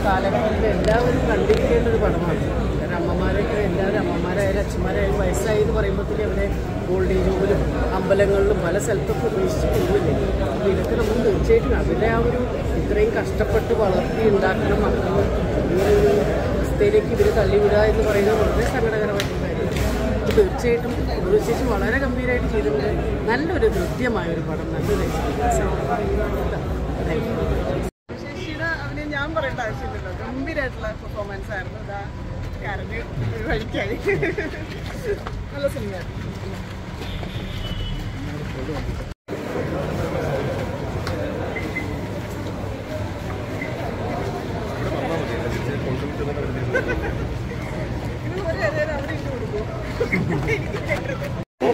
കാലഘട്ടത്തിൽ എല്ലാവരും കണ്ടിരിക്കേണ്ട ഒരു പടമാണ് കാരണം അമ്മമാരൊക്കെ എല്ലാവരും അമ്മമാരായാലും അച്ഛന്മാരായാലും വയസ്സായി എന്ന് പറയുമ്പോഴത്തേക്ക് അവരെ ഓൾഡ് ഏജ് ഹോമിലും അമ്പലങ്ങളിലും പല സ്ഥലത്തൊക്കെ ഉപേക്ഷിച്ച് പോകുന്നില്ലേ അപ്പോൾ ഇതൊക്കെ നമ്മൾ തീർച്ചയായിട്ടും അവരുടെ ആ ഒരു ഇത്രയും കഷ്ടപ്പെട്ട് വളർത്തി ഉണ്ടാക്കുന്ന മക്കൾ ഈ ഒരു അവസ്ഥയിലേക്ക് ഇവർ തള്ളിവിടുക എന്ന് പറയുന്നത് വളരെ സങ്കടകരമായിട്ടുള്ള കാര്യമാണ് അപ്പോൾ തീർച്ചയായിട്ടും വിശേഷം വളരെ ഗംഭീരമായിട്ട് ചെയ്തിട്ടുണ്ട് നല്ലൊരു ഹൃദ്യമായ ഒരു പടം നല്ലൊരു എക്സ്പീരിയൻസ് ശശിയുടെ അവന് ഞാൻ പറയേണ്ട ആവശ്യമില്ലല്ലോ ഗംഭീരമായിട്ടുള്ള പെർഫോമൻസ് ആയിരുന്നു ഇതാ കരഞ്ഞ് ഒരു വഴിക്കായി നല്ല സിനിമയായിരുന്നു ഇത് ഒരു നേരം അവിടെ ഇട്ട് കൊടുക്കും എനിക്ക് കേട്ടത്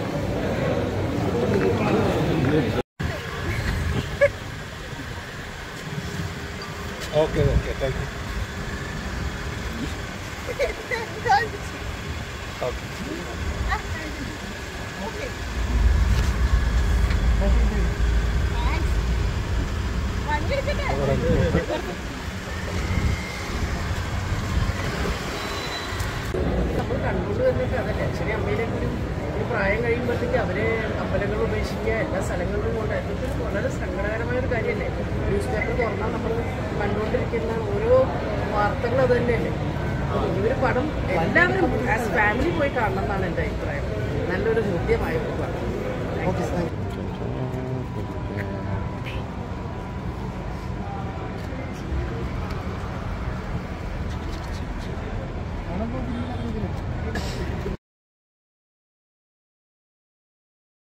okay okay thank you okay നമ്മൾ കണ്ടുകൊണ്ട് വന്നിട്ട് അതല്ലേ അച്ഛനെ അമ്മയിലേക്ക് ഒരു ഒരു പ്രായം കഴിയുമ്പോഴത്തേക്ക് അവരെ അമ്പലങ്ങൾ ഉപേക്ഷിക്കുക എല്ലാ സ്ഥലങ്ങളിലും കൊണ്ട് അതൊക്കെ ഒരു വളരെ സങ്കടകരമായ ഒരു കാര്യമല്ലേ ന്യൂസ് പേപ്പർ തുറന്നാൽ നമ്മൾ കണ്ടുകൊണ്ടിരിക്കുന്ന ഓരോ വാർത്തകൾ അത് തന്നെയല്ലേ അപ്പോൾ ഈ ഒരു പടം എല്ലാവരും ആസ് ഫാമിലി പോയി കാണണം എന്നാണ് എൻ്റെ അഭിപ്രായം നല്ലൊരു ഹൃദ്യമായ ഒരു പടം ഓക്കെ